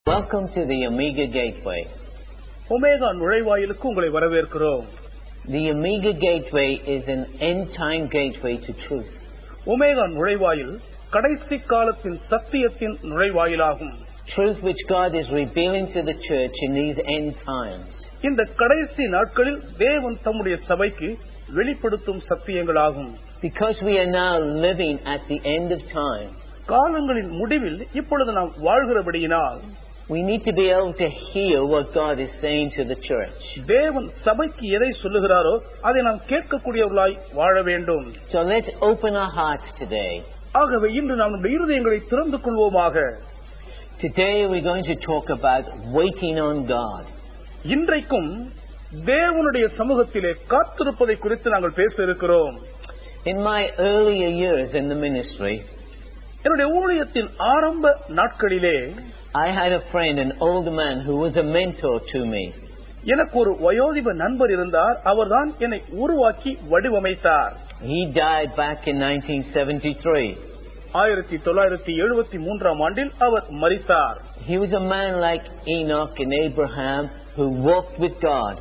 Welcome to the Omega Gateway. Omega நுழைவாயிலுக்கு உங்களை வரவேற்கிறோம் The Omega Gateway is an end time gateway to truth. Omega நுழைவாயில் கடைசி காலத்தின் சத்தியத்தின் நுழைவாயிலாகும் Truth which God is revealing to the church in these end times. இந்த கடைசி நாட்களில் தேவன் தம்முடைய சபைக்கு வெளிப்படுத்தும் சத்தியங்களாகும் Because we are now living at the end of time, காலங்களின் முடிவில் இப்பொழுது நாம் வாழ்கிறபடியினால் we need to be able to hear what God is saying to the church. தேவன் சபைக்கு எதை சொல்லுகிறாரோ அதை நாம் கேட்கக்கூடியவர்களாய் வாழ வேண்டும் So let's open our hearts today. ஆகவே இன்று நாம் நம்முடைய இருதயங்களை திறந்து கொள்வோமாக Today we're going to talk about waiting on God. இன்றைக்கும் தேவனுடைய சமூகத்திலே காத்திருப்பதை குறித்து நாங்கள் பேச இருக்கிறோம் In my earlier years in the ministry, என்னுடைய ஊழியத்தின் ஆரம்ப நாட்களிலே I had a friend, an older man, who was a mentor to me. எனக்கு ஒரு வயோதிப நண்பர் இருந்தார் அவர்தான் என்னை உருவாக்கி வடிவமைத்தார் He died back in 1973. ஆயிரத்தி தொள்ளாயிரத்தி எழுபத்தி மூன்றாம் ஆண்டில் அவர் மரித்தார் He was a man like Enoch and Abraham who walked with God.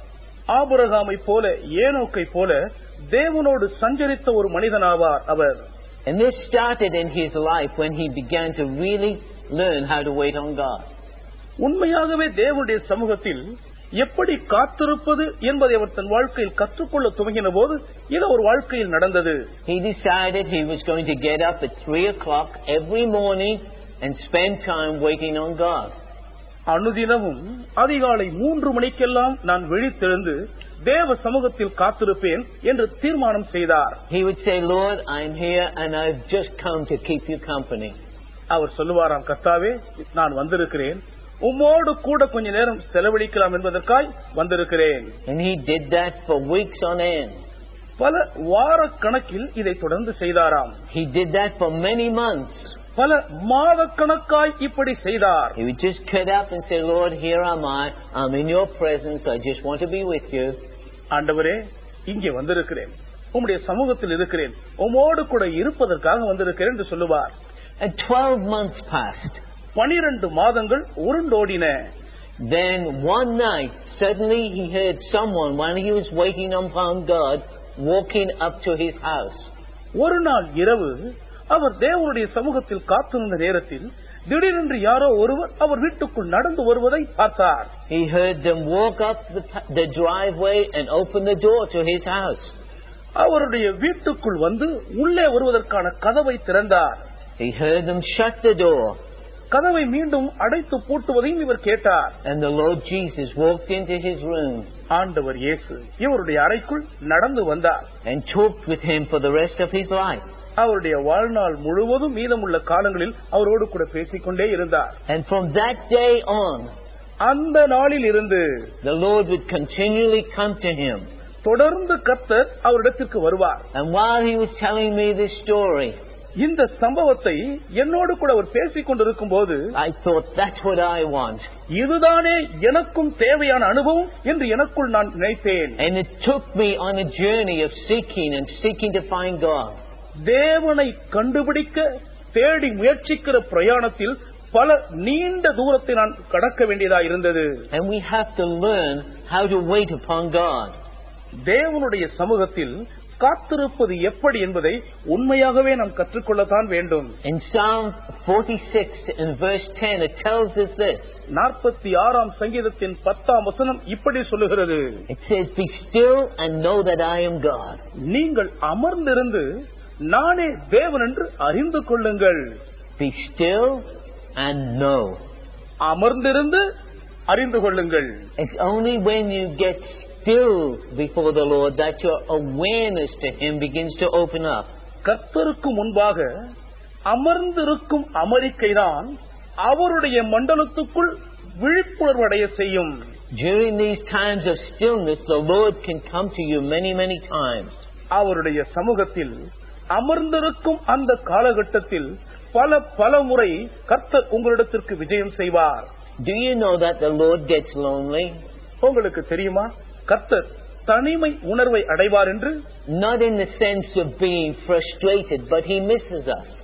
ஆபரகாமை போல ஏனோக்கை போல தேவனோடு சஞ்சரித்த ஒரு மனிதனாவார் அவர் And this started in his life when he began to really learn how to wait on God. உண்மையாகவே தேவனுடைய சமூகத்தில் எப்படி காத்திருப்பது என்பதை அவர் தன் வாழ்க்கையில் கற்றுக்கொள்ள துவங்கின போது இது ஒரு வாழ்க்கையில் நடந்தது He decided he was going to get up at 3 o'clock every morning and spend time waiting on God. அனுதினமும் அதிகாலை மூன்று மணிக்கெல்லாம் நான் விழித்தெழுந்து தேவ சமூகத்தில் காத்திருப்பேன் என்று தீர்மானம் செய்தார் He would say, Lord, I'm here and I've just come to keep you company. அவர் சொல்லுவாராம் கர்த்தாவே நான் வந்திருக்கிறேன் உம்மோடு கூட கொஞ்ச நேரம் செலவழிக்கலாம் என்பதற்காய் வந்திருக்கிறேன் And he did that for weeks on end. பல வார கணக்கில் இதை தொடர்ந்து செய்தாராம் He did that for many months. பல மாத கணக்காய் இப்படி செய்தார் He would just get up and say, Lord, here am I. I'm in your presence. I just want to be with you. ஆண்டவரே இங்கே வந்திருக்கிறேன் உம்முடைய சமூகத்தில் இருக்கிறேன் உம்மோடு கூட இருப்பதற்காக வந்திருக்கிறேன் என்று சொல்லுவார் And 12 months passed. பனிரெண்டு மாதங்கள் உருண்டோடின Then one night, suddenly he heard someone, while he was waiting upon God, walking up to his house. ஒரு நாள் இரவு அவர் தேவனுடைய சமூகத்தில் காத்திருந்த நேரத்தில் திடீரென்று யாரோ ஒருவர் அவர் வீட்டுக்குள் நடந்து வருவதை பார்த்தார் He heard them walk up the, the driveway and open the door to his house. அவருடைய வீட்டுக்குள் வந்து உள்ளே வருவதற்கான கதவை திறந்தார் He heard them shut the door. கதவை மீண்டும் அடைத்து பூட்டுவதையும் இவர் கேட்டார் And the Lord Jesus walked into his room ஆண்டவர் இயேசு இவருடைய அறைக்குள் நடந்து வந்தார் and talked with him for the rest of his life. அவருடைய வாழ்நாள் முழுவதும் மீதமுள்ள காலங்களில் அவரோடு கூட பேசிக்கொண்டே இருந்தார் And from that day on, அந்த நாளில் இருந்து the Lord would continually come to him. தொடர்ந்து கர்த்தர் அவரிடத்திற்கு வருவார் And while he was telling me this story, இந்த சம்பவத்தை என்னோடு கூட அவர் பேசிக் கொண்டிருக்கும் போது I thought, that's what I want. இதுதானே எனக்கும் தேவையான அனுபவம் என்று எனக்குள் நான் நினைத்தேன் And it took me on a journey of seeking and seeking to find God. தேவனை கண்டுபிடிக்க தேடி முயற்சிக்கிற பிரயாணத்தில் பல நீண்ட தூரத்தை நான் கடக்க வேண்டியதா இருந்தது And we have to learn how to wait upon God. தேவனுடைய சமூகத்தில் காத்திருப்பது எப்படி என்பதை உண்மையாகவே நாம் கற்றுக்கொள்ளத்தான் வேண்டும் In Psalm 46 and verse 10, it tells us this. நாற்பத்தி ஆறாம் சங்கீதத்தின் பத்தாம் வசனம் இப்படி சொல்லுகிறது It says, Be still and know that I am God. நீங்கள் அமர்ந்திருந்து நானே தேவன் என்று அறிந்து கொள்ளுங்கள் Be still and know. அமர்ந்திருந்து அறிந்து கொள்ளுங்கள் It's only when you get still before the Lord that your awareness to Him begins to open up. கர்த்தருக்கு முன்பாக அமர்ந்திருக்கும் அமெரிக்கைதான் அவருடைய மண்டலத்துக்குள் விழிப்புணர்வு அடைய செய்யும் During these times of stillness, the Lord can come to you many, many times. அவருடைய சமூகத்தில் அமர்ந்திருக்கும் அந்த காலகட்டத்தில் பல பல முறை கர்த்தர் உங்களிடத்திற்கு விஜயம் செய்வார் Do you know that the Lord gets lonely? உங்களுக்கு தெரியுமா கர்த்தர் தனிமை உணர்வை அடைவார் என்று Not in the sense of being frustrated, but He misses us.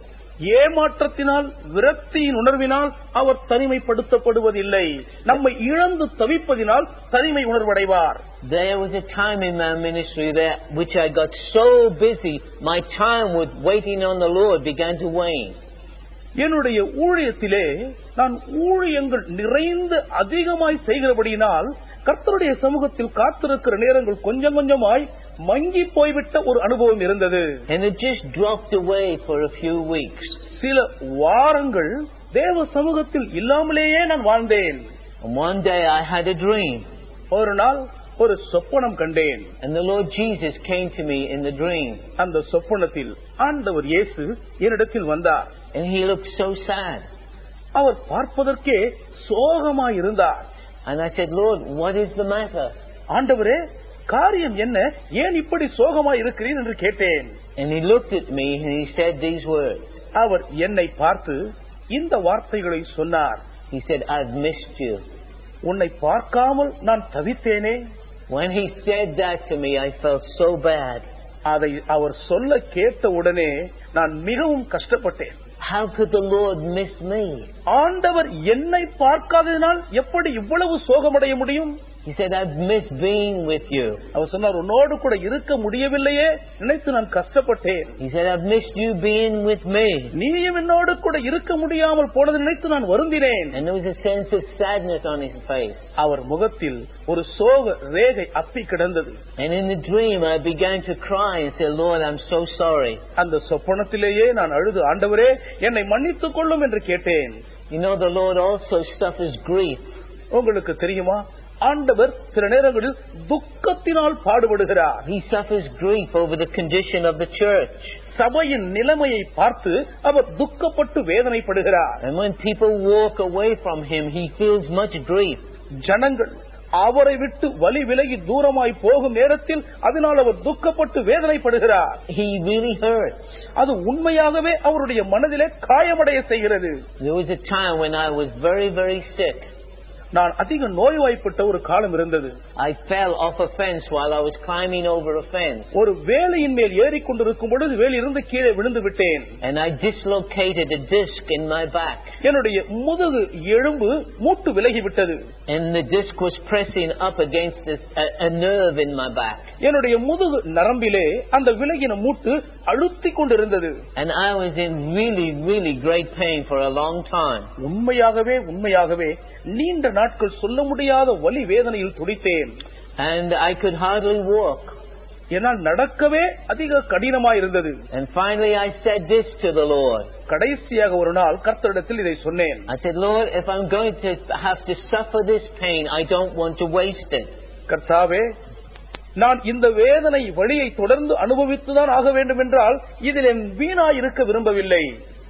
ஏமாற்றத்தினால் விரக்தியின் உணர்வினால் அவர் தனிமைப்படுத்தப்படுவதில்லை நம்மை இழந்து தவிப்பதினால் தனிமை உணர்வடைவார் There was a time in my ministry that which I got so busy, my time with waiting on the Lord began to wane. என்னுடைய ஊழியத்திலே நான் ஊழியங்கள் நிறைந்து அதிகமாய் செய்கிறபடியினால் கர்த்தருடைய சமூகத்தில் காத்திருக்கிற நேரங்கள் கொஞ்சம் கொஞ்சமாய் மங்கி போய்விட்ட ஒரு அனுபவம் இருந்தது And it just dropped away for a few weeks. சில வாரங்கள் தேவ சமூகத்தில் இல்லாமலேயே நான் வாழ்ந்தேன் And one day I had a dream. ஒரு நாள் ஒரு சொப்பனம் கண்டேன் And the Lord Jesus came to me in the dream. அந்த சொப்பனத்தில் ஆண்டவர் இயேசு என்னிடத்தில் வந்தார் And he looked so sad. அவர் பார்ப்பதற்கே சோகமாய் இருந்தார் And I said, Lord, what is the matter? ஆண்டவரே காரியம் என்ன ஏன் இப்படி சோகமாய் இருக்கிறீர் என்று கேட்டேன் And he looked at me and he said these words. அவர் என்னை பார்த்து இந்த வார்த்தைகளை சொன்னார் He said, I've missed you. உன்னை பார்க்காமல் நான் தவித்தேனே When he said that to me, I felt so bad. அதை அவர் சொல்ல கேட்ட உடனே நான் மிகவும் கஷ்டப்பட்டேன் How could the Lord miss me? ஆண்டவர் என்னை பார்க்காததினால் எப்படி இவ்வளவு சோகமடைய முடியும் He said, I've missed being with you. அவர் சொன்னார் உன்னோடு கூட இருக்க முடியவில்லையே நினைத்து நான் கஷ்டப்பட்டேன் He said, I've missed you being with me. நீயும் என்னோடு கூட இருக்க முடியாமல் போனதை நினைத்து நான் வருந்தினேன் And there was a sense of sadness on his face. அவர் முகத்தில் ஒரு சோக ரேகை அப்பி கிடந்தது And in the dream, I began to cry and say, Lord, I'm so sorry. அந்த சொப்பனத்திலேயே நான் அழுது ஆண்டவரே என்னை மன்னித்துக் கொள்ளும் என்று கேட்டேன் You know, the Lord also suffers grief. உங்களுக்கு தெரியுமா ஆண்டவர் சில நேரங்களில் துக்கத்தினால் பாடுபடுகிறார் He suffers grief over the condition of the church. சபையின் நிலைமையை பார்த்து அவர் துக்கப்பட்டு வேதனைப்படுகிறார் And when people walk away from him, he feels much grief. ஜனங்கள் அவரை விட்டு வழி விலகி தூரமாய் போகும் நேரத்தில் அதனால் அவர் துக்கப்பட்டு வேதனைப்படுகிறார் He really hurts. அது உண்மையாகவே அவருடைய மனதிலே காயமடைய செய்கிறது There was a time when I was very, very sick. நான் அதிக நோய்வாய்ப்பட்ட ஒரு காலம் இருந்தது I fell off a fence while I was climbing over a fence. ஒரு வேலையின் மேல் ஏறிக்கொண்டிருக்கும் பொழுது வேலியிருந்து கீழே விழுந்து விட்டேன் And I dislocated a disc in my back. என்னுடைய முதுகு எலும்பு மூட்டு விலகிவிட்டது And the disc was pressing up against a, a, a nerve in my back. என்னுடைய முதுகு நரம்பிலே அந்த விலகின மூட்டு அழுத்திக் கொண்டிருந்தது And I was in really, really great pain for a long time. உண்மையாகவே உண்மையாகவே நீண்ட நாட்கள் சொல்ல முடியாத வலி வேதனையில் துடித்தேன் And I could hardly walk. என்னால் நடக்கவே அதிக கடினமாய் இருந்தது And finally I said this to the Lord. கடைசியாக ஒரு நாள் கர்த்தரிடத்தில் இதை சொன்னேன் I said, Lord, if I'm going to have to suffer this pain, I don't want to waste it. கர்த்தாவே நான் இந்த வேதனை வழியை தொடர்ந்து அனுபவித்துதான் ஆக வேண்டும் என்றால் இதில் என் வீணாய் இருக்க விரும்பவில்லை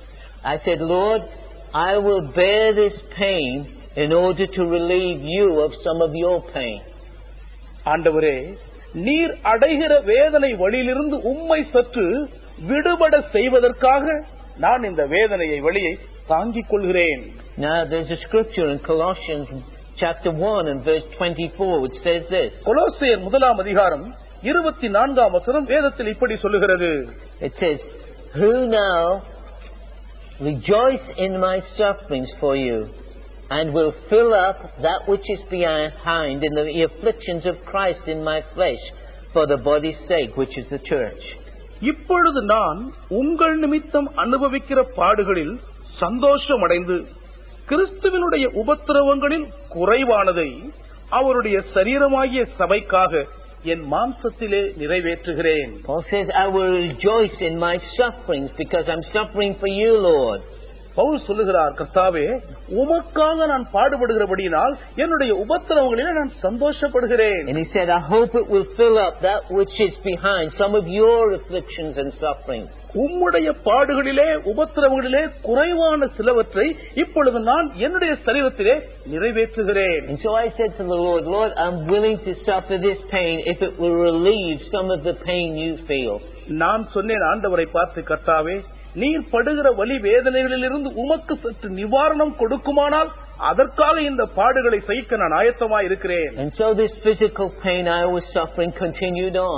I said, Lord, I will bear this pain in order to relieve you of some of your pain. ஆண்டவரே நீர் அடைகிற வேதனை வழியிலிருந்து உம்மை சற்று விடுபட செய்வதற்காக நான் இந்த வேதனையை வழியை தாங்கிக் கொள்கிறேன் Now, there's a scripture in Colossians chapter 1 and verse 24 which says this. கொலோசியர் முதலாம் அதிகாரம் இருபத்தி நான்காம் வசனம் வேதத்தில் இப்படி சொல்லுகிறது It says, Who now rejoice in my sufferings for you, and will fill up that which is behind in the afflictions of Christ in my flesh, for the body's sake, which is the church. இப்பொழுது நான் உங்கள் நிமித்தம் அனுபவிக்கிற பாடுகளில் சந்தோஷமடைந்து கிறிஸ்துவினுடைய உபத்திரவங்களில் குறைவானதை அவருடைய சரீரமாகிய சபைக்காக என் மாம்சத்திலே நிறைவேற்றுகிறேன் Paul says, I will rejoice in my sufferings because I'm suffering for you, Lord. Pavul சொல்லுகிறார் கர்த்தாவே உமக்காக நான் பாடுபடுகிறபடியினால் என்னுடைய உபத்திரவங்களிலே நான் சந்தோஷப்படுகிறேன் And he said, I hope it will fill up that which is behind some of your afflictions and sufferings. உம்முடைய பாடுகளிலே உபத்திரவங்களிலே குறைவான சிலவற்றை இப்பொழுது நான் என்னுடைய சரீரத்திலே நிறைவேற்றுகிறேன் And so I said to the Lord, Lord, I'm willing to suffer this pain if it will relieve some of the pain you feel. நான் சொன்னேன் ஆண்டவரை பார்த்து கர்த்தாவே நீர் படுகிற வலி வேதனைகளிலிருந்து உமக்கு சற்று நிவாரணம் கொடுக்குமானால் அதற்காக இந்த பாடுகளை சகிக்க நான் ஆயத்தமாய் இருக்கிறேன் And so this physical pain I was suffering continued on.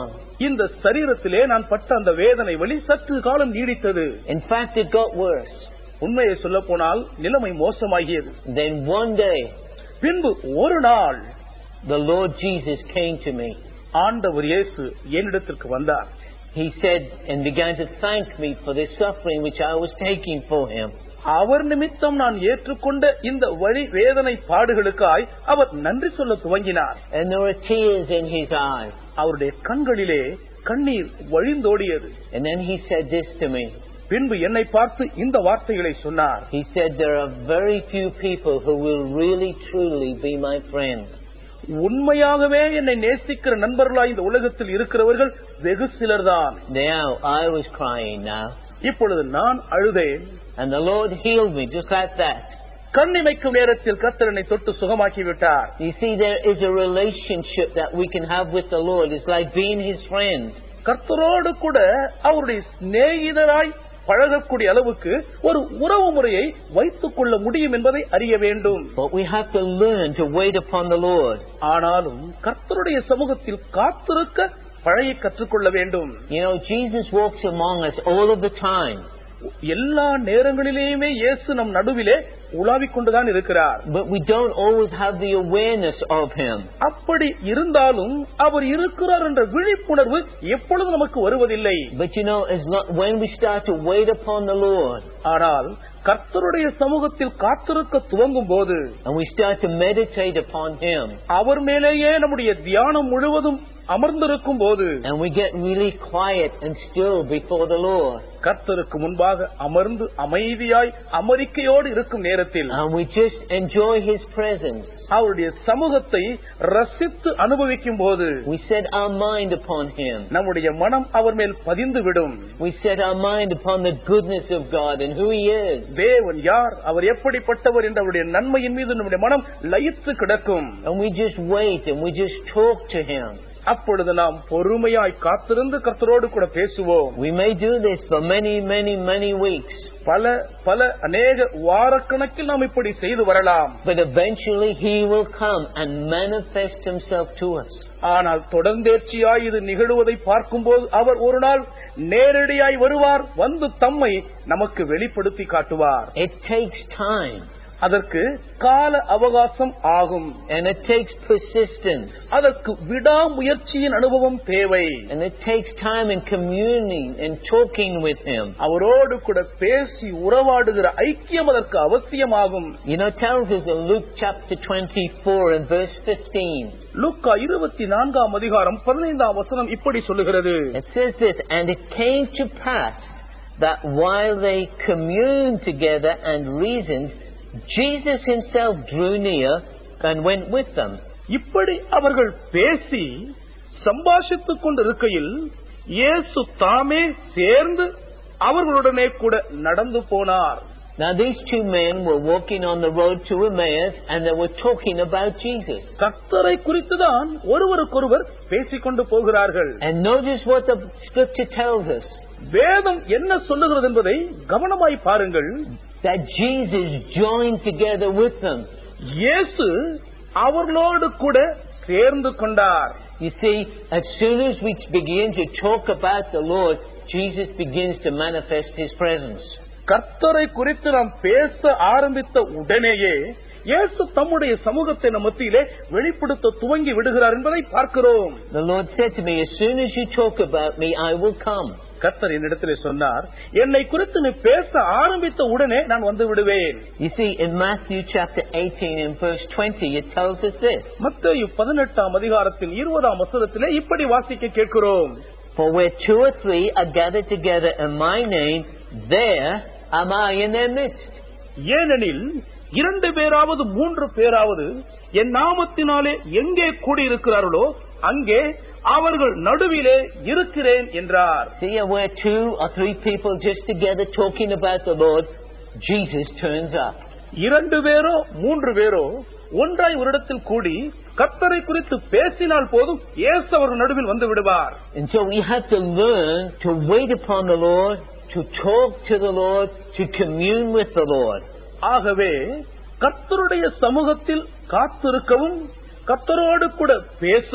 இந்த சரீரத்திலே நான் பட்ட அந்த வேதனை வழி சற்று காலம் நீடித்தது In fact, it got worse. உண்மையை சொல்ல போனால் நிலைமை மோசமாகியது Then one day, பின்பு ஒரு நாள் the Lord Jesus came to me. ஆண்டவர் இயேசு என்னிடத்திற்கு வந்தார் He said and began to thank me for the suffering which I was taking for him. அவர் நிமித்தம் நான் ஏற்றுக்கொண்ட இந்த வழி வேதனை பாடுகளுக்காய் அவர் நன்றி சொல்ல துவங்கினார் And there were tears in his eyes. அவருடைய கண்களிலே கண்ணீர் வழிந்தோடியது And then he said this to me. பின்பு என்னை பார்த்து இந்த வார்த்தைகளை சொன்னார் He said, There are very few people who will really truly be my friend. உண்மையாகவே என்னை நேசிக்கிற நண்பர்களாய் இந்த உலகத்தில் இருக்கிறவர்கள் வெகு சிலர்தான் Now I was crying now. இப்பொழுது நான் அழுதேன் And the Lord healed me just like that. கண்ணிமைக்கும் நேரத்தில் கர்த்தரனை தொட்டு சுகமாக்கி விட்டார் You see, there is a relationship that we can have with the Lord. It's like being His friend. கர்த்தரோடு கூட அவருடைய சிநேகிதராய் பழகக்கூடிய அளவுக்கு ஒரு உறவு முறையை வைத்துக் கொள்ள முடியும் என்பதை அறிய வேண்டும் But we have to learn to wait upon the Lord. ஆனாலும் கர்த்தருடைய சமூகத்தில் காத்திருக்க பழைய கற்றுக்கொள்ள வேண்டும் You know, Jesus walks among us all of the time. எல்லா நேரங்களிலேயுமே இயேசு நம் நடுவிலே உலாவிக் கொண்டுதான் இருக்கிறார் But we don't always have the awareness of Him. அப்படி இருந்தாலும் அவர் இருக்கிறார் என்ற விழிப்புணர்வு எப்பொழுதும் நமக்கு வருவதில்லை But you know, as lo- when we start to wait upon the Lord ஆனால் கர்த்தருடைய சமூகத்தில் காத்திருக்க துவங்கும் போது and we start to meditate upon Him அவர் மேலேயே நம்முடைய தியானம் முழுவதும் அமர்ந்திருக்கும் போது and we get really quiet and still before the Lord கர்த்தருக்கு முன்பாக அமர்ந்து அமைதியாய் அமெரிக்கையோடு இருக்கும் நேரத்தில் and we just enjoy His presence, அவருடைய சமூகத்தை ரசித்து அனுபவிக்கும் போது we set our mind upon Him. நம்முடைய மனம் அவர் மேல் பதிந்து விடும் We set our mind upon the goodness of God and who He is. தேவன் யார் அவர் எப்படிப்பட்டவர் என்ற அவருடைய நன்மையின் மீது நம்முடைய மனம் லயித்து கிடக்கும் And we just wait and we just talk to Him. அப்பொழுது நாம் பொறுமையாய் காத்திருந்து கர்த்தரோடு கூட பேசுவோம் We may do this for many, many, many weeks, பல பல அநேக வாரக்கணக்கில் நாம் இப்படி செய்து வரலாம் but eventually He will come and manifest Himself to us. ஆனால் தொடர்ந்தேர்ச்சியாய் இது நிகழுவதை பார்க்கும்போது அவர் ஒரு நாள் நேரடியாய் வருவார் வந்து தம்மை நமக்கு வெளிப்படுத்தி காட்டுவார் It takes time அதற்கு கால அவகாசம் ஆகும் and it takes persistence அதற்கு விடாமுயற்சியின் அனுபவம் தேவை and it takes time in communing and talking with Him. அவரோடு கூட பேசி உறவாடுகிற ஐக்கியம் அதற்கு அவசியமாகும் You know, it tells us in Luke chapter 24 and verse 15. லூக்கா இருபத்தி நான்காம் அதிகாரம் பதினைந்தாம் வசனம் இப்படி சொல்லுகிறது It says this, and it came to pass that while they communed together and reasoned, Jesus himself drew near and went with them. இப்படி அவர்கள் பேசி சம்பாஷித்துக் கொண்டிருக்கையில் இயேசு தாமே சேர்ந்து அவர்களுடனே கூட நடந்து போனார் Now these two men were walking on the road to Emmaus and they were talking about Jesus. கர்த்தரை குறித்துதான் ஒருவருக்கொருவர் பேசிக்கொண்டு போகிறார்கள் And notice what the scripture tells us. வேதம் என்ன சொல்லுகிறது என்பதை கவனமாய் பாருங்கள் That Jesus joined together with them. இயேசு அவர்களோடு கூட சேர்ந்து கொண்டார் You see, as soon as we begin to talk about the Lord, Jesus begins to manifest His presence. கர்த்தரை குறித்து நாம் பேச ஆரம்பித்த உடனேயே இயேசு தம்முடைய சமூகத்தை நம் மத்தியிலே வெளிப்படுத்த துவங்கி விடுகிறார் என்பதை பார்க்கிறோம் The Lord said to me, As soon as you talk about me, I will come. கர்த்தர் என்னிடத்திலே சொன்னார் என்னை குறித்து நீ பேச ஆரம்பித்த உடனே நான் வந்து விடுவேன் You see, in Matthew chapter 18 and verse 20, it tells us this மத்தேயு பதினெட்டாம் அதிகாரத்தின் இருபதாம் வசனத்திலே இப்படி வாசிக்க கேட்கிறோம் For where two or three are gathered together in my name, there am I in their midst. ஏனெனில் இரண்டு பேராவது மூன்று பேராவது என் நாமத்தினாலே எங்கே கூடியிருக்கிறார்களோ அங்கே அவர்கள் நடுவிலே இருக்கிறேன் என்றார் See, where two or three people just together talking about the Lord, Jesus turns up. இரண்டு பேரோ மூன்று பேரோ ஒன்றாய் ஒரு இடத்தில் கூடி கர்த்தரை குறித்து பேசினால் போதும் இயேசு அவர்கள் நடுவில் வந்து விடுவார் And so we have to learn to wait upon the Lord, to talk to the Lord, to commune with the Lord. ஆகவே கர்த்தருடைய சமூகத்தில் காத்திருக்கவும் கர்த்தரோடு கூட பேசவும்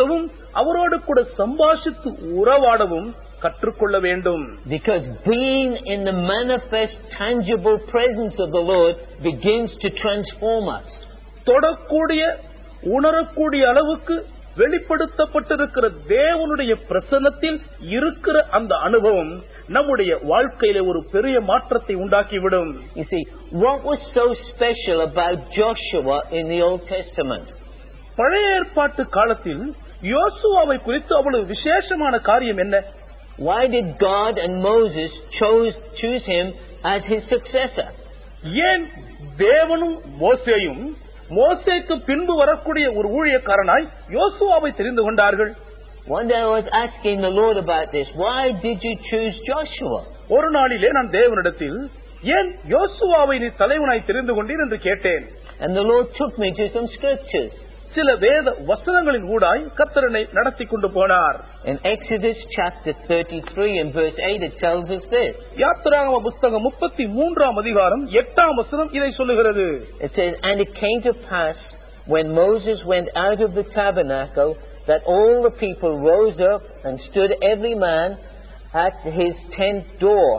அவரோடு கூட சம்பாஷித்து உறவாடவும் கற்றுக்கொள்ள வேண்டும் Because being in the manifest, tangible presence of the Lord begins to transform us. தொடக்கூடிய உணரக்கூடிய அளவுக்கு வெளிப்படுத்தப்பட்டிருக்கிற தேவனுடைய பிரசன்னத்தில் இருக்கிற அந்த அனுபவம் நம்முடைய வாழ்க்கையில ஒரு பெரிய மாற்றத்தை உண்டாக்கிவிடும் You see, what was so special about Joshua in the Old Testament? பழைய ஏற்பாட்டு காலத்தில் யோசுவாவை குறித்து அவ்வளவு விசேஷமான காரியம் என்ன Why did God and Moses chose, choose him as his successor? ஏன் தேவனும் மோசேயும் மோசேக்கு பின்பு வரக்கூடிய ஒரு ஊழியக்காரனாய் யோசுவாவை தெரிந்து கொண்டார்கள் One day I was asking the Lord about this. Why did you choose Joshua? ஒரு நாளிலே நான் தேவனிடத்தில் ஏன் யோசுவாவை நீ தலைவனாய் தெரிந்து கொண்டீர் என்று கேட்டேன் And the Lord took me to some scriptures. சில வேத வசனங்களின் ஊடாய் கத்தரனை நடத்தி கொண்டு போனார் In Exodus chapter 33 and verse 8 it tells us this. யாத்திராகம புஸ்தகம் முப்பத்தி மூன்றாம் அதிகாரம் எட்டாம் வசனம் இதை சொல்லுகிறது It says, And it came to pass when Moses went out of the tabernacle that all the people rose up and stood every man at his tent door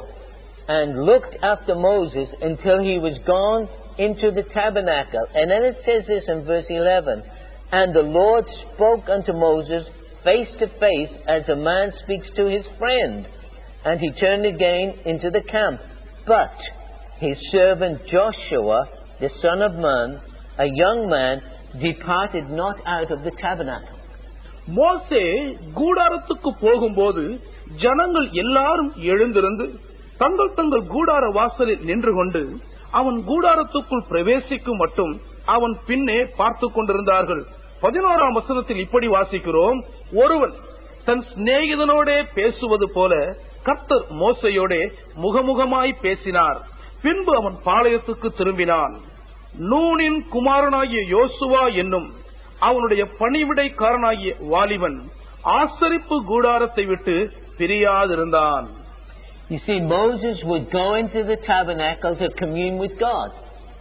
and looked after Moses until he was gone into the tabernacle. And then it says this in verse 11, And the Lord spoke unto Moses face to face as a man speaks to his friend. And he turned again into the camp. But his servant Joshua, the son of Nun, a young man, departed not out of the tabernacle. மோசே கூடாரத்துக்கு போகும்போது ஜனங்கள் எல்லாரும் எழுந்திருந்து தங்கள் தங்கள் கூடார வாசலில் நின்று கொண்டு அவன் கூடாரத்துக்குள் பிரவேசிக்கும் மட்டும் அவன் பின்னே பார்த்து கொண்டிருந்தார்கள் பதினோராம் வசனத்தில் இப்படி வாசிக்கிறோம் ஒருவன் தன் சிநேகிதனோடே பேசுவது போல கர்த்தர் மோசையோடே முகமுகமாய் பேசினார் பின்பு அவன் பாளையத்துக்கு திரும்பினான் நூனின் குமாரனாகிய யோசுவா என்னும் அவனுடைய பணிவிடைக்காரனாகிய வாலிபன் ஆசரிப்பு கூடாரத்தை விட்டு பிரியாதிருந்தான் You see, Moses would go into the tabernacle to commune with God.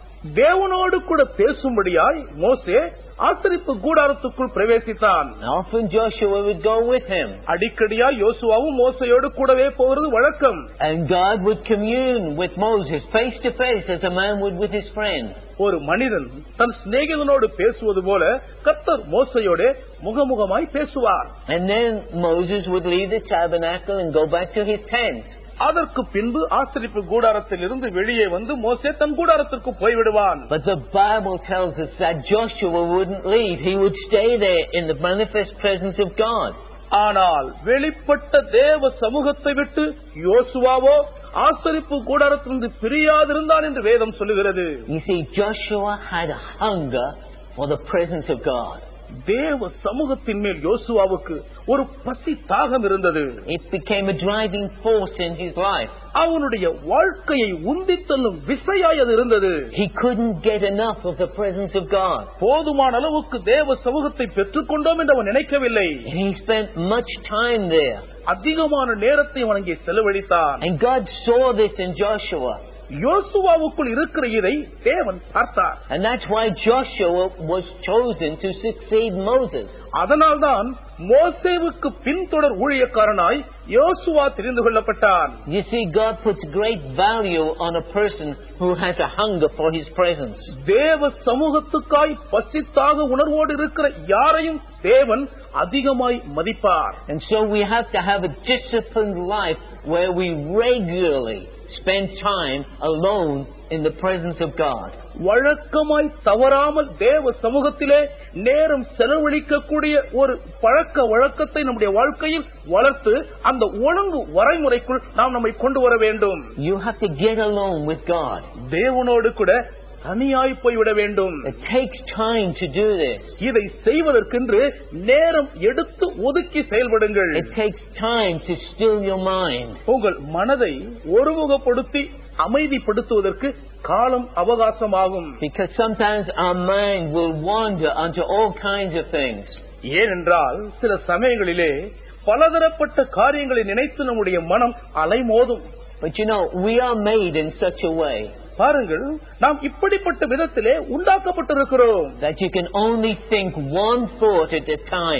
தேவனோடு கூட பேசும்படியாய் மோசே ஆசரிப்பு கூடாரத்துக்குள் பிரவேசித்தான் And often Joshua would go with him. அடிக்கடியா யோசுவாவும் மோசையோடு கூடவே போவது வழக்கம் And God would commune with Moses face to face as a man would with his friend. ஒரு மனிதன் தன் சிநேகிதனோடு பேசுவது போல கர்த்தர் மோசையோட முகமுகமாய் பேசுவார் And then Moses would leave the tabernacle and go back to his tent. அதற்கு பின்பு ஆசரிப்பு கூடாரத்தில் இருந்து வெளியே வந்து மோசே தன் கூடாரத்திற்கு போய்விடுவான் But the Bible tells us that Joshua wouldn't leave. He would stay there in the manifest presence of God. ஆனால் வெளிப்பட்ட தேவ சமூகத்தை விட்டு யோசுவாவோ ஆசரிப்பு கூடாரத்திலிருந்து பிரியாதிருந்தான் என்று வேதம் சொல்லுகிறது You see, Joshua had a hunger for the presence of God. தேவ சமூகத்தின் மேல் யோசுவாவுக்கு ஒரு பசி தாகம் இருந்தது It became a driving force in his life. அவனுடைய வாழ்க்கையை உந்தித் தள்ளும் விசையாய் அது இருந்தது He couldn't get enough of the presence of God. போதுமான அளவுக்கு தேவ சமூகத்தை பெற்றுக்கொண்டோம் என்று அவன் நினைக்கவில்லை And he spent much time there. அதிகமான நேரத்தை அவன் அங்கே செலவழித்தான் And God saw this in Joshua. யோசுவாவுக்குள் இருக்கிற இதை தேவன் பார்த்தார் And that's why Joshua was chosen to succeed Moses. அதனால்தான் மோசேவுக்கு பின்தொடர் ஊழியக்காரனாய் யோசுவா தெரிந்து கொள்ளப்பட்டான் You see, God puts great value on a person who has a hunger for His presence. தேவ சமூகத்துக்காய் பசித்தாக உணர்வோடு இருக்கிற யாரையும் தேவன் அதிகமாய் மதிப்பார் And so we have to have a disciplined life where we regularly spend time alone in the presence of God. வழக்கமாய் தவறாமல் தேவ சமூகத்திலே நேரம் செலவழிக்கக்கூடிய ஒரு பழக்க வழக்கத்தை நம்முடைய வாழ்க்கையில் வளர்த்து அந்த ஒழுங்கு வரைமுறைக்குள் நாம் நம்மை கொண்டு வர வேண்டும் You have to get alone with God. தேவனோடு கூட தனியாய் போய்விட வேண்டும் It takes time to do this. இதை செய்வதற்கென்று நேரம் எடுத்து ஒதுக்கி செயல்படுங்கள் It takes time to still your mind. உங்கள் மனதை ஒருமுகப்படுத்தி அமைதிப்படுத்துவதற்கு காலம் அவகாசமாகும் Because sometimes our mind will wander onto all kinds of things. ஏனென்றால் சில சமயங்களிலே பலதரப்பட்ட காரியங்களை நினைத்து நம்முடைய மனம் அலைமோதும் But you know, we are made in such a way பாருங்கள் நாம் இப்படிப்பட்ட விதத்திலே உண்டாக்கப்பட்டிருக்கிறோம் that you can only think one thought at a time.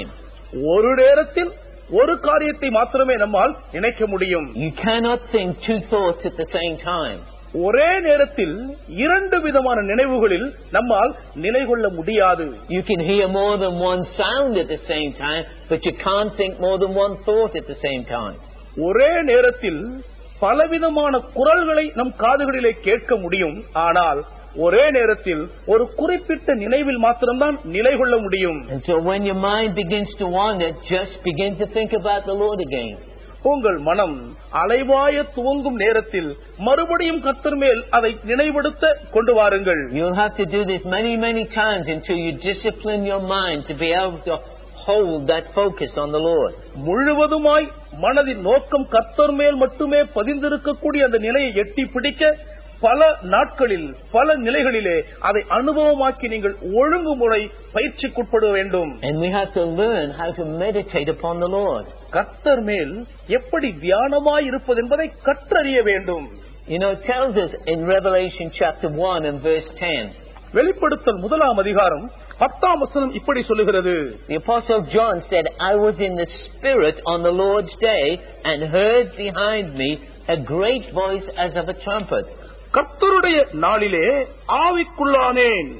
ஒரு நேரத்தில் ஒரு காரியத்தை மாத்திரமே நம்மால் நினைக்க முடியும் You cannot think two thoughts at the same time. ஒரே நேரத்தில் இரண்டு விதமான நினைவுகளில் நம்மால் நிலை கொள்ள முடியாது You can hear more than one sound at the same time, but you can't think more than one thought at the same time. ஒரே நேரத்தில் பலவிதமான குரல்களை நம் காதுகளிலே கேட்க முடியும் ஆனால் ஒரே நேரத்தில் ஒரு குறிப்பிட்ட நினைவில் மாத்திரம்தான் நிலை கொள்ள முடியும் And so when your mind begins to wander, just begin to think about the Lord again. உங்கள் மனம் அலைவாய துவங்கும் நேரத்தில் மறுபடியும் கத்தர் மேல் அதை நினைவெடுத்த கொண்டு வாருங்கள் You'll have to do this many, many times until you discipline your mind to be able to hold that focus on the Lord. முழுவதுமாய் மனதின் நோக்கம் கத்தர் மேல் மட்டுமே பதிந்திருக்கக்கூடிய அந்த நிலையை எட்டி பிடிக்க பல நாட்களில் பல நிலைகளிலே அதை அனுபவமாக்கி நீங்கள் ஒழுங்குமுறை பயிற்சிக்குட்பட வேண்டும் And we have to learn how to meditate upon the Lord. கர்த்தர் மேல் எப்படி தியானமாய் இருப்பது என்பதை கற்றறிய வேண்டும் You know, it tells us in Revelation chapter 1 and verse 10. வெளிப்படுத்தல் முதலாம் அதிகாரம் பத்தாம் வசனம் இப்படி சொல்லுகிறது The apostle John said, I was in the Spirit on the Lord's day and heard behind me a great voice as of a trumpet. கர்த்தருடைய நாளிலே ஆவிக்குள்ளானேன்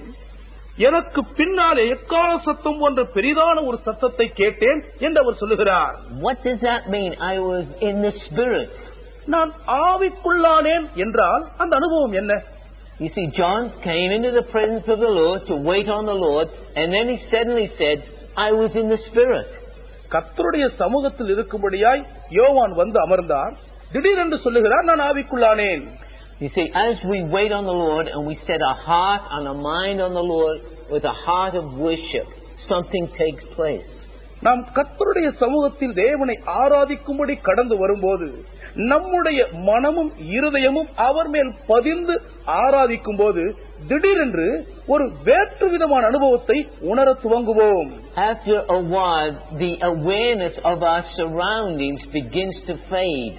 எனக்கு பின்னாலே எக்கால சத்தம் போன்ற பெரிதான ஒரு சத்தத்தை கேட்டேன் என்று அவர் சொல்லுகிறார் What does that mean? I was in the Spirit. நான் ஆவிக்குள்ளானேன் என்றால் அந்த அனுபவம் என்ன You see, John came into the presence of the Lord to wait on the Lord, and then he suddenly said, I was in the Spirit. கர்த்தருடைய சமூகத்தில் இருக்கும்படியாய் யோவான் வந்து அமர்ந்தார் திடீரென்று சொல்லுகிறார் நான் ஆவிக்குள்ளானேன் You see, as we wait on the Lord and we set our heart and our mind on the Lord with a heart of worship, something takes place. நாம் கர்த்தருடைய சமூகத்தில் தேவனை ஆராதிக்கும்படி கடந்து வரும்போது நம்முடைய மனமும் இருதயமும் அவர் மேல் பதிந்து ஆராதிக்கும் போது திடீரென்று ஒரு வேற்று விதமான அனுபவத்தை உணர துவங்குவோம் After a while, the awareness of our surroundings begins to fade.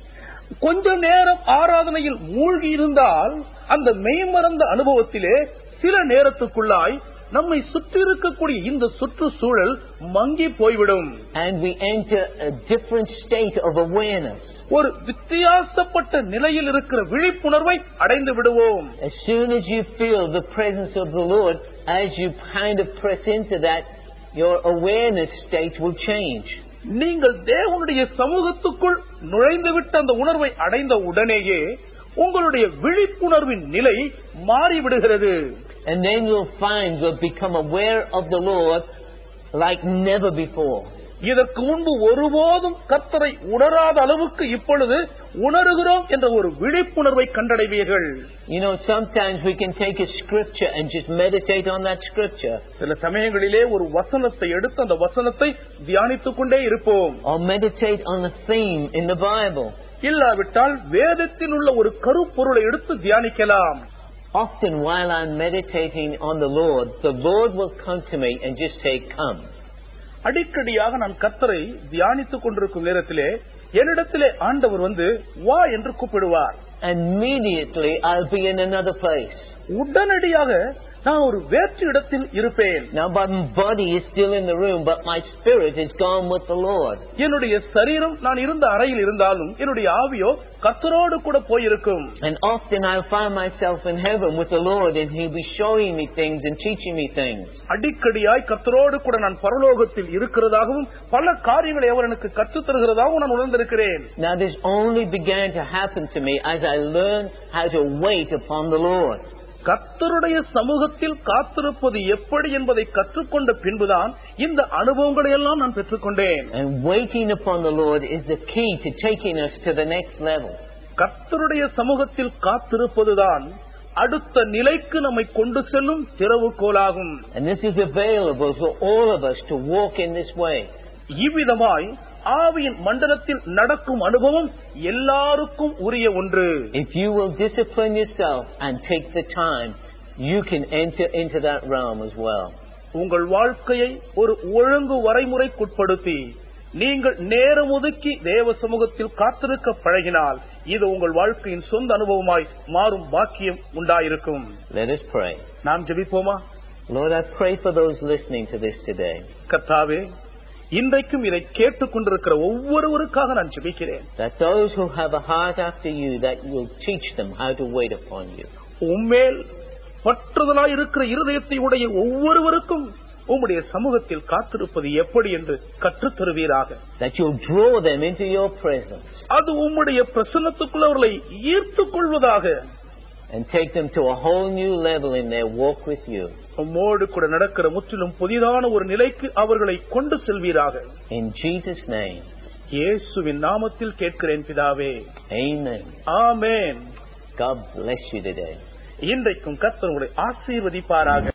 கொஞ்ச நேரம் ஆராதனையில் மூழ்கி இருந்தால் அந்த மெய்மறந்த அனுபவத்திலே சில நேரத்துக்குள்ளாய் நம்மை சுற்றி இருக்கக்கூடிய இந்த சுற்றுச்சூழல் மங்கி போய்விடும் And we enter a different state of awareness. ஒரு வித்தியாசப்பட்ட நிலையில் இருக்கிற விழிப்புணர்வை அடைந்து விடுவோம் As soon as you feel the presence of the Lord, as you kind of press into that, your awareness state will change. நீங்கள் தேவனுடைய சமூகத்துக்குள் நுழைந்துவிட்ட அந்த உணர்வை அடைந்த உடனேயே உங்களுடைய விழிப்புணர்வின் நிலை மாறிவிடுகிறது And then you'll find you'll become aware of the Lord like never before. இதற்கு முன்பு ஒருபோதும் கர்த்தரை உணராத அளவுக்கு இப்பொழுது உணர்கிறோம் என்ற ஒரு விழிப்புணர்வை கண்டடைவீர்கள் You know, sometimes we can take a scripture and just meditate on that scripture, சில சமயங்களிலே ஒரு வசனத்தை எடுத்து அந்த வசனத்தை தியானித்துக் கொண்டே இருப்போம் or meditate on a theme in the Bible. இல்லாவிட்டால் வேதத்தில் உள்ள ஒரு கருப்பொருளை எடுத்து தியானிக்கலாம் Often while I'm meditating on the Lord, the Lord will come to me and just say, Come. அடிக்கடியாக நான் கர்த்தரை தியானித்துக் கொண்டிருக்கும் நேரத்திலே என்னிடத்திலே ஆண்டவர் வந்து வா என்று கூப்பிடுவார் Immediately I'll be in another place. உடனடியாக நான் ஒரு வேற்று இடத்தில் இருப்பேன் Now my body is still in the room, but my spirit is gone with the Lord. என்னுடைய சரீரம் நான் இருந்த அறையில் இருந்தாலும் என்னுடைய ஆவியோ கர்த்தரோடு கூட போயிருக்கும் And often I'll find myself in heaven with the Lord and He'll be showing me things and teaching me things. அடிக்கடியாய் கர்த்தரோடு கூட நான் பரலோகத்தில் இருக்கிறதாகவும் பல காரியங்களை அவர் எனக்கு கற்றுத் தருகிறதாகவும் நான் உணர்ந்திருக்கிறேன் Now this only began to happen to me as I learned how to wait upon the Lord. கர்த்தருடைய சமூகத்தில் காத்திருப்பது எப்படி என்பதை கற்றுக்கொண்ட பின்புதான் இந்த அனுபவங்களை எல்லாம் நான் பெற்றுக்கொண்டேன் And waiting upon the Lord is the key to taking us to the next level. கர்த்தருடைய சமூகத்தில் காத்திருப்பதுதான் அடுத்த நிலைக்கு நம்மை கொண்டு செல்லும் திறவுகோலாகும் And this is available for all of us to walk in this way. இவ்விதமாய் ஆவியின் மண்டலத்தில் நடக்கும் அனுபவம் எல்லாருக்கும் உரிய ஒன்று If you will discipline yourself and take the time, you can enter into that realm as well. உங்கள் வாழ்க்கையை ஒரு ஒழுங்கு வரைமுறைக்குட்படுத்தி நீங்கள் நேரம் ஒதுக்கி தேவ சமூகத்தில் காத்திருக்க பழகினால் இது உங்கள் வாழ்க்கையின் சொந்த அனுபவமாய் மாறும் பாக்கியம் உண்டாயிருக்கும் Let us pray. நாம் ஜெபிப்போமா Lord, I pray for those listening to this today. கர்த்தாவே இன்றைக்கும் இதை கேட்டுக் கொண்டிருக்கிற ஒவ்வொருவருக்காக நான் ஜெபிக்கிறேன் That those who have a heart after you, that you'll teach them how to wait upon you. உம்மேல் பற்றுதலாய் இருக்கிற இருதயத்தை உடைய ஒவ்வொருவருக்கும் உம்முடைய சமூகத்தில் காத்திருப்பது எப்படி என்று கற்றுத் தருவீராக That you'll draw them into your presence அது உம்முடைய பிரசன்னத்துக்குள் அவர்களை ஈர்த்துக் கொள்வதாக and take them to a whole new level in their walk with you. உம்மோடு கூட நடக்கிற முற்றிலும் புதிதான ஒரு நிலைக்கு அவர்களை கொண்டு செல்வீராக In Jesus' name, இயேசுவின் நாமத்தில் கேட்கிறேன் பிதாவே amen. Amen God bless you today. இன்றைக்கும் கர்த்தர் உங்களை ஆசீர்வதிப்பாராக